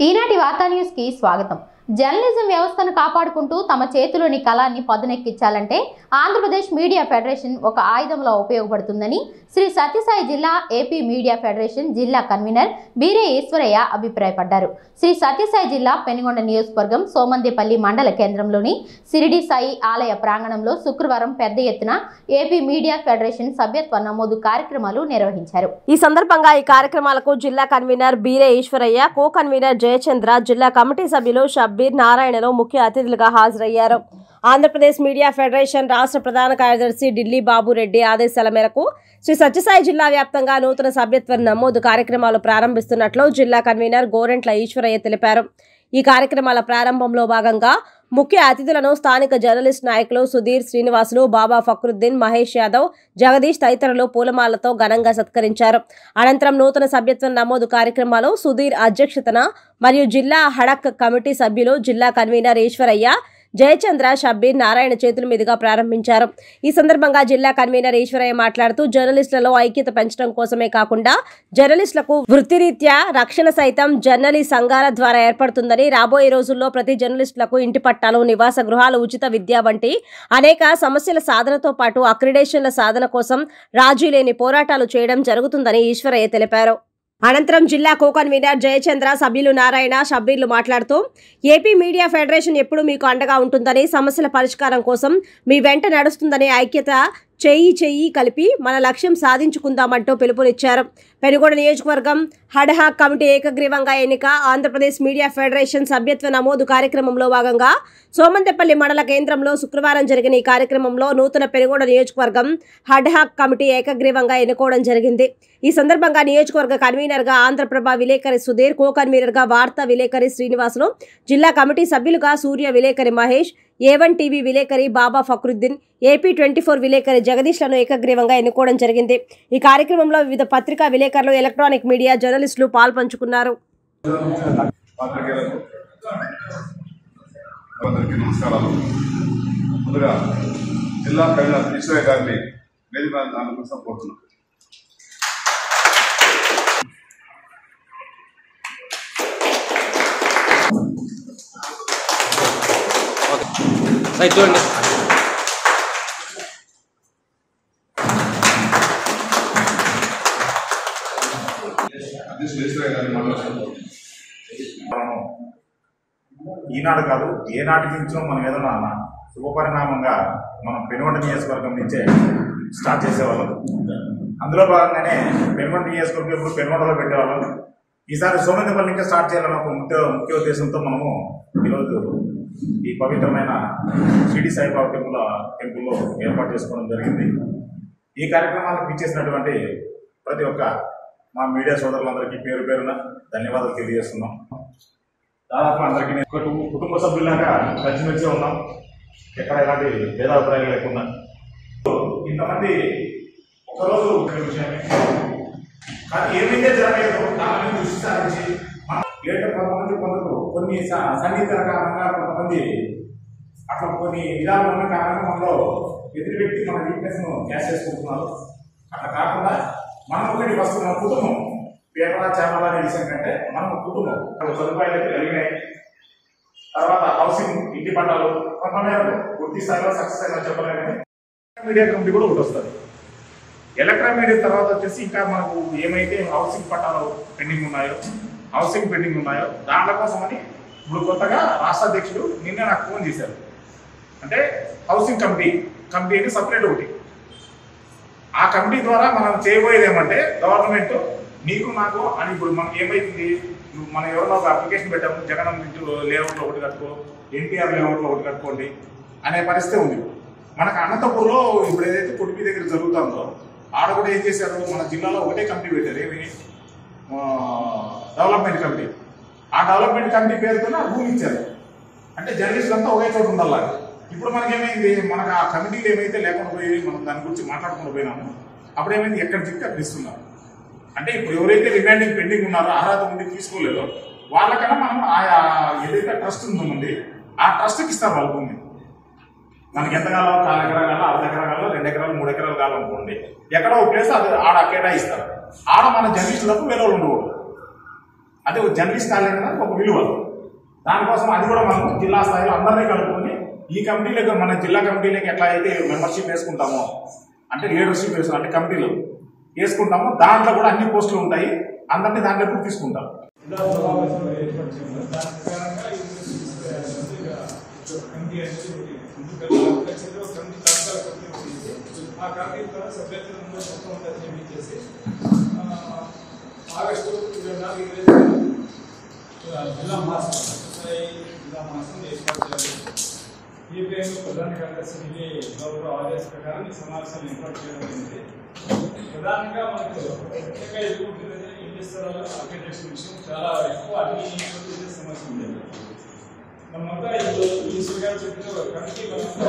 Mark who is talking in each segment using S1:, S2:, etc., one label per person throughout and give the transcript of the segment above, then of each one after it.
S1: ఈనాటి వార్తా న్యూస్ కి స్వాగతం జర్నలిజం వ్యవస్థను కాపాడుకుంటూ తమ చేతిలోని కళాన్ని పదునెక్కించాలంటే ఆంధ్రప్రదేశ్ మీడియా ఫెడరేషన్ ఒక ఆయుధంలా ఉపయోగపడుతుందని శ్రీ సత్యసాయి జిల్లా ఏపీ మీడియా ఫెడరేషన్ జిల్లా కన్వీనర్ బీరే ఈశ్వరయ్య అభిప్రాయపడ్డారు శ్రీ సత్యసాయి జిల్లా పెనుగొండ నియోజకవర్గం సోమందేపల్లి మండల కేంద్రంలోని సిరిడి సాయి ఆలయ ప్రాంగణంలో శుక్రవారం పెద్ద ఎత్తున ఏపీ మీడియా ఫెడరేషన్ సభ్యత్వ నమోదు కార్యక్రమాలు నిర్వహించారు
S2: ఈ సందర్భంగా ఈ కార్యక్రమాలకు జిల్లా convener Beere Eswaraiah co convener Jayachandra జిల్లా కమిటీ సభ్యులు షబ్బీర్ నారాయణలు ముఖ్య అతిథులుగా హాజరయ్యారు ఆంధ్రప్రదేశ్ మీడియా ఫెడరేషన్ రాష్ట్ర ప్రధాన కార్యదర్శి ఢిల్లీ బాబురెడ్డి ఆదేశాల మేరకు శ్రీ సత్యసాయి జిల్లా వ్యాప్తంగా నూతన సభ్యత్వ నమోదు కార్యక్రమాలు ప్రారంభిస్తున్నట్లు జిల్లా కన్వీనర్ గోరెంట్ల ఈశ్వరయ్య తెలిపారు ఈ కార్యక్రమాల ప్రారంభంలో భాగంగా ముఖ్య అతిథులను స్థానిక జర్నలిస్ట్ నాయకులు సుధీర్ శ్రీనివాసులు బాబా ఫక్రుద్దీన్ మహేష్ యాదవ్ జగదీష్ తదితరులు పూలమాలతో ఘనంగా సత్కరించారు అనంతరం నూతన సభ్యత్వం నమోదు కార్యక్రమాలు సుధీర్ అధ్యక్షతన మరియు జిల్లా హడక్ కమిటీ సభ్యులు జిల్లా కన్వీనర్ ఈశ్వరయ్య జయచంద్ర షబ్బీర్ నారాయణ చేతుల మీదుగా ప్రారంభించారు ఈ సందర్భంగా జిల్లా కన్వీనర్ ఈశ్వరయ్య మాట్లాడుతూ జర్నలిస్టులలో ఐక్యత పెంచడం కోసమే కాకుండా జర్నలిస్టులకు వృత్తిరీత్యా రక్షణ సైతం జర్నలిస్ట్ సంఘాల ద్వారా ఏర్పడుతుందని రాబోయే రోజుల్లో ప్రతి జర్నలిస్టులకు ఇంటి పట్టాలు నివాస గృహాలు ఉచిత విద్య వంటి అనేక సమస్యల సాధనతో పాటు అక్రిడేషన్ల సాధన కోసం రాజీ లేని పోరాటాలు చేయడం జరుగుతుందని ఈశ్వరయ్య తెలిపారు అనంతరం జిల్లా కో కన్వీనర్ జయచంద్ర సభ్యులు నారాయణ షబ్బీర్లు మాట్లాడుతూ ఏపీ మీడియా ఫెడరేషన్ ఎప్పుడూ మీకు అండగా ఉంటుందని సమస్యల పరిష్కారం కోసం మీ వెంట నడుస్తుందనే ఐక్యత చెయ్యి చెయ్యి కలిపి మన లక్ష్యం సాధించుకుందామంటూ పిలుపునిచ్చారు పెనుగొండ నియోజకవర్గం హడ్హాక్ కమిటీ ఏకగ్రీవంగా ఎన్నిక ఆంధ్రప్రదేశ్ మీడియా ఫెడరేషన్ సభ్యత్వ నమోదు కార్యక్రమంలో భాగంగా సోమందెపల్లి మండల కేంద్రంలో శుక్రవారం జరిగిన ఈ కార్యక్రమంలో నూతన పెనుగొండ నియోజకవర్గం హడ్హాక్ కమిటీ ఏకగ్రీవంగా ఎన్నుకోవడం జరిగింది ఈ సందర్భంగా నియోజకవర్గ కన్వీనర్గా ఆంధ్రప్రభ విలేకరి సుధీర్ కో కన్వీనర్గా వార్తా విలేకరి శ్రీనివాసులు జిల్లా కమిటీ సభ్యులుగా సూర్య విలేకరి మహేష్ ఏవన్ టీవీ విలేకరి Baba Fakruddin AP twenty four విలేకరి జగదీష్లను ఏకగ్రీవంగా ఎన్నుకోవడం జరిగింది ఈ కార్యక్రమంలో వివిధ పత్రికా విలేకరులు ఎలక్ట్రానిక్ మీడియా జర్నలిస్టులు పాల్పంచుకున్నారు
S3: పాత్రికేయులకు అందరికీ నమస్కారాలు ముందుగా జిల్లా కవిత ఈశ్వరయ్య గారిని వేదిక అందుకోసం కోరుతున్నాం
S4: రైట్ చూడండి
S3: అధ్యక్షులు ఈశ్వరయ్య గారిని మాట్లాడుతున్నాం
S5: మనము ఈనాడు కాదు ఏ నాటి నుంచో మనం ఏదైనా శుభపరిణామంగా మనం పెనుగొండ నియోజకవర్గం నుంచే స్టార్ట్ చేసేవాళ్ళం అందులో భాగంగానే పెనుగొండ నియోజకవర్గం ఇప్పుడు పెనుగొండలో పెట్టేవాళ్ళం ఈసారి సోమంతపల్లి ఇంకా స్టార్ట్ చేయాలని ఒక ముఖ్య ముఖ్య ఉద్దేశంతో మనము ఈరోజు ఈ పవిత్రమైన షిరిడి సాయిబాబా టెంపుల్ టెంపుల్లో ఏర్పాటు చేసుకోవడం జరిగింది ఈ కార్యక్రమాలకు ఇచ్చేసినటువంటి ప్రతి ఒక్క మా మీడియా సోదరులందరికీ పేరు పేరున ధన్యవాదాలు తెలియజేస్తున్నాం దాదాపు అందరికీ నేను ఒక కు- కుటుంబ సభ్యులాగా కలిసిమెలిసి ఉన్నాం ఎక్కడ ఎలాంటి భేదాభిప్రాయాలు లేకుండా ఇంతమంది ఒకరోజు ఒక విషయమే కానీ ఏమైతే జరగలేదు దాని మీద దృష్టి సారించి మనం లేట కొంతమంది కొందరు కొన్ని స- సన్నిహితుల కారణంగా కొంతమంది అట్లా కొన్ని విధాలు ఉన్న కారణంగా మనలో ఎదురు వ్యక్తి మన వీక్నెస్ ను క్యాష్ చేసుకుంటున్నారు అట్లా కాకుండా మనం ఒకటి వస్తు మన కుటుంబం పేపర్ ఛానల్ అనే విషయం కంటే మనం కుటుంబం సదుపాయాలు అయితే కలిగినాయి తర్వాత హౌసింగ్ ఇంటి పట్టాలు కొంతమేరకు పూర్తి స్థాయిలో సక్సెస్ అయినా చెప్పలేము కానీ మీడియా కమిటీ కూడా ఒకటి వస్తుంది ఎలక్ట్రానిక్ మీడియా తర్వాత వచ్చేసి ఇంకా మనకు ఏమైతే హౌసింగ్ పట్టాలు పెండింగ్ ఉన్నాయో హౌసింగ్ పెండింగ్ ఉన్నాయో దాంట్ల కోసమని ఇప్పుడు కొత్తగా రాష్ట్ర అధ్యక్షుడు నిన్న నాకు ఫోన్ చేశారు అంటే హౌసింగ్ కమిటీ కమిటీ అని సపరేట్ ఒకటి ఆ కమిటీ ద్వారా మనం చేయబోయేది ఏమంటే గవర్నమెంట్ నీకు నాకు అని ఇప్పుడు మనకి ఏమైతుంది నువ్వు మనం ఎవరినో ఒక అప్లికేషన్ పెట్టాము జగన్ ఇంటూ లేఅవుట్లో ఒకటి కట్టుకో ఎన్టీఆర్ లేఅవుట్లో ఒకటి కట్టుకోండి అనే పరిస్థితి ఉంది మనకు అనంతపూర్లో ఇప్పుడు ఏదైతే కొడుకు దగ్గర జరుగుతుందో ఆడ కూడా ఏం చేశారు మన జిల్లాలో ఒకటే కమిటీ పెట్టారు ఏమి ఆ, డెవలప్మెంట్ కమిటీ ఆ డెవలప్మెంట్ కమిటీ పేరుతో భూమి ఇచ్చారు అంటే జర్నలిస్ట్ అంతా ఒకే చోట ఉండాలి ఇప్పుడు మనకేమైంది మనకు ఆ కమిటీలు ఏమైతే లేకుండా పోయి మనం దాని గురించి మాట్లాడకుండా పోయినాము అప్పుడు ఏమైంది ఎక్కడ చెప్తే అక్కడ ఇస్తున్నారు అంటే ఇప్పుడు ఎవరైతే రిమైండింగ్ పెండింగ్ ఉన్నారో అర్హత ఉండి తీసుకోలేదో వాళ్ళకన్నా మనం ఆయా ఏదైతే ట్రస్ట్ ఉందో ఉంది ఆ ట్రస్ట్కి ఇస్తారు వాళ్ళ భూమి మనకి ఎంత కావాలో కాలు ఎకరా కావాలో అర్ధ ఎకరా కావాలో రెండు ఎకరాలు మూడు ఎకరాలు కావాలనుకోండి ఎక్కడో ఒక ప్లేస్ అది ఆడ కేటాయిస్తారు ఆడ మన జర్నలిస్టులకు వేరే వాళ్ళు ఉండకూడదు అదే ఒక జర్నలిస్ట్ కాలేదు కదా ఒక ఒక విలువ దానికోసం అది కూడా మనం జిల్లా స్థాయిలో అందరినీ కలుపుకొని ఈ కమిటీలకు మన జిల్లా కమిటీలకు ఎట్లా అయితే మెంబర్షిప్ వేసుకుంటామో అంటే లీడర్షిప్ వేసుకుంటాం అంటే కమిటీలు వేసుకుంటామో దాంట్లో కూడా అన్ని పోస్టులు ఉంటాయి అందరినీ దాంట్లో కూడా తీసుకుంటాం
S4: ఇలా సమావేశం ఏర్పాటు చేయడం దాని ప్రకారంగా ఈ కొద్దిగా కమిటీ అనేది ఒకటి ఎందుకంటే లక్షలు కమిటీ తాత్కాల కమిటీ ఉంది ఆ కమిటీ ద్వారా సభ్యత్వం మొత్తం అంతా నియమించేసి ఆ, ఆగస్టు ఇరవై నాలుగు ఇరవై ఐదు ఆ, జిల్లా మాసం సత్యసాయి జిల్లా మాసం ఏర్పాటు చేయాలి ఈ పేరు ప్రధాన కార్యదర్శి విజయ్ గౌరవ ఆదేశ ప్రకారం ఈ సమావేశాన్ని ఏర్పాటు చేయడం జరిగింది ప్రధానంగా మనకు ముఖ్యంగా ఎదుర్కొంటున్నది ఇంటి స్థలాల ఆర్కిటెక్చర్ విషయం చాలా ఎక్కువ అన్ని చోట్ల ఇదే సమస్య ఉంది మనమంతా ఇప్పుడు ఈ గారు చెప్పిన కమిటీ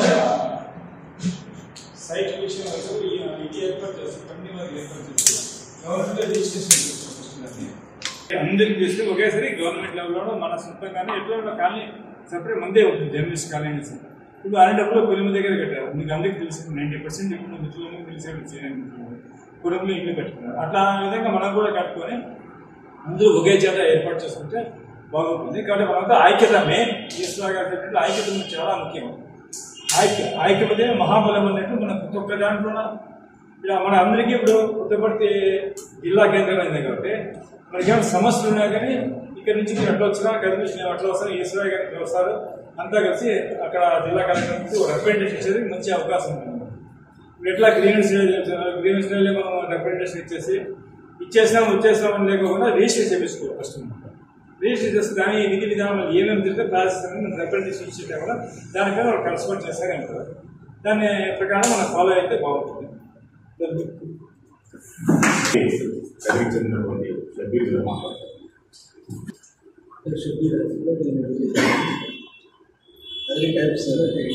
S4: సైట్ విషయం వరకు ఈ ఇది ఏర్పాటు చేస్తాం కమిటీ వారికి ఏర్పాటు చేస్తాం గవర్నమెంట్ రిజిస్ట్రేషన్ చేస్తుంది అందరికి చేస్తే ఒకేసారి గవర్నమెంట్ లెవెల్లో మన సొంతంగానే ఎట్లా ఉన్న కాలనీ సపరేట్ ముందే ఉంటుంది జర్నలిస్ట్ కాలనీస్ ఇప్పుడు అలాంటప్పుడు కొలిమి దగ్గర కట్టారు మీకు అందరికీ తెలుసు నైంటీ పర్సెంట్ ఇప్పుడు మిత్రులకు తెలిసే కుటుంబంలో ఇల్లు కట్టుకున్నారు అట్లా ఆ విధంగా మనం కూడా కట్టుకొని అందరూ ఒకే చేత ఏర్పాటు చేసుకుంటే బాగుంటుంది కాబట్టి మనంతా ఐక్యత మెయిన్ ఈశ్వర గారు చెప్పినట్లు ఐక్యత మనకు చాలా ముఖ్యం ఐక్య ఐక్యమతే మహాబలం అన్నట్టు మన ప్రతి ఒక్క దాంట్లో ఇలా మన అందరికీ ఇప్పుడు పుట్టపర్తి జిల్లా కేంద్రం అయింది కాబట్టి మనకి ఏమైనా సమస్యలు ఉన్నా కానీ ఇక్కడ నుంచి మీరు ఎట్లా వచ్చినా కదిలించి నేను అట్లా వస్తాను ఈశ్వరయ్య గారు ఇట్లా వస్తారు అంతా కలిసి అక్కడ జిల్లా కలెక్టర్ నుంచి ఒక రిప్రజెంటేషన్ ఇచ్చేది మంచి అవకాశం ఉంటుంది ఇప్పుడు ఎట్లా గ్రీన్ గ్రీన్ స్టైల్ మనం రిప్రజెంటేషన్ ఇచ్చేసి ఇచ్చేసినాం వచ్చేసినాం అని లేకుండా రిజిస్టర్ చేపించుకోవాలి ఫస్ట్ రిజిస్టర్ చేస్తే దాని విధి విధానాలు ఏమేమి తిరిగితే ప్రాసెస్ అని మనం రిప్రజెంటేషన్ ఇచ్చే కూడా దానిపైన వాళ్ళు కన్సల్ట్ చేస్తారే అంటారు దాని ప్రకారం మనం ఫాలో అయితే బాగుంటుంది
S5: దగ్గరికి చెందినటువంటి సభ్యులు మాట్లాడతారు
S6: అన్ని టైప్స్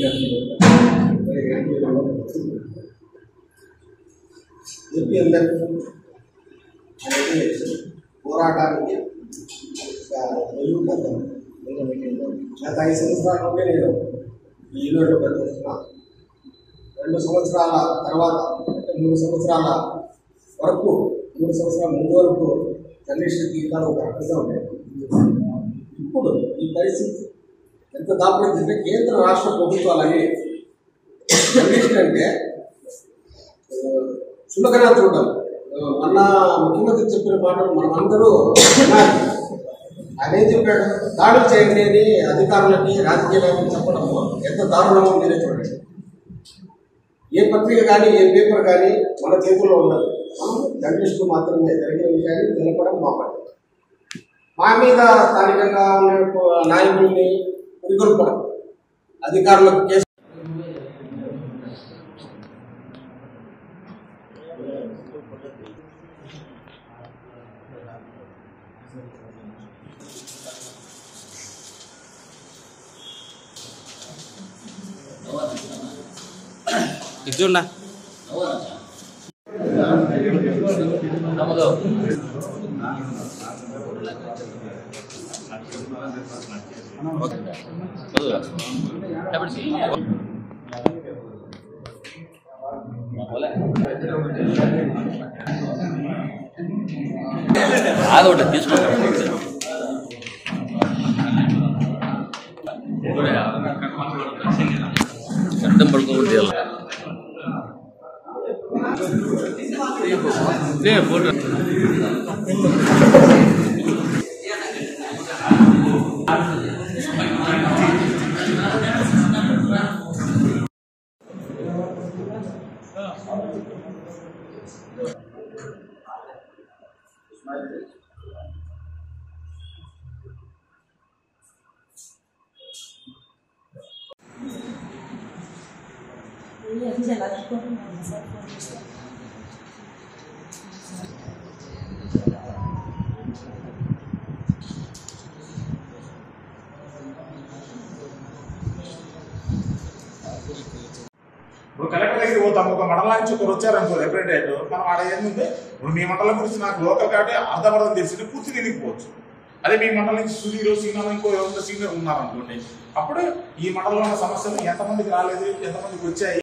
S6: ఏపీఎల్ఎఫ్ అనేది పోరాటానికి వెలుగుపడతాం గత ఐదు సంవత్సరాల నుండి నేను ఈ ఈరోజు పనిచేస్తున్నా రెండు సంవత్సరాల తర్వాత అంటే మూడు సంవత్సరాల వరకు మూడు సంవత్సరాల ముందు వరకు జర్నలిస్ట్ జీవితాలు ఒక రకంగా ఉండేది ఇప్పుడు ఈ పరిస్థితి ఎంత దాపడిందంటే కేంద్ర రాష్ట్ర ప్రభుత్వాలని జర్నలిస్ట్ అంటే ఆ, చులకన చూడడం ఆ, మొన్న ముఖ్యమంత్రి చెప్పిన మాటలు మనం అందరూ వినాలి. ఆయన ఏం చెప్పాడు దాడులు చేయండి అని అధికారులకి రాజకీయ నాయకులు చెప్పడం ఎంత దారుణమో మీరే చూడండి ఏ పత్రిక కానీ ఏ పేపర్ కానీ మన చేతుల్లో ఉండదు మనం జర్నలిస్టు మాత్రమే జరిగిన విషయాన్ని తెలపడం మా పని మా మీద స్థానికంగా ఉండే నాయకుల్ని పురిగొల్పడం అధికారులకు కేసు
S7: ఇచ్చున్నా ఆగొట్ట తీసుకుంటా అడ్డం పడుకోకూడదు ఇలా. లే, ఫోటో
S5: ఇప్పుడు కలెక్టర్ దగ్గరికి పోతాం ఒక మండలం నుంచి ఒకరు వచ్చారనుకో రిప్రజెంటేటివ్ మనం ఆడ ఏంటంటే ఇప్పుడు మీ మండలం గురించి నాకు లోకల్ కాబట్టి అర్ధమర్థం తెలిసి పూర్తి తెలియకపోవచ్చు అదే మీ మండలం నుంచి సుధీర్ సీనియర్ ఇంకో ఎవరితో సీనియర్ ఉన్నారనుకోండి అప్పుడు ఈ మండలంలో ఉన్న సమస్యలు ఎంతమందికి రాలేదు ఎంతమందికి వచ్చాయి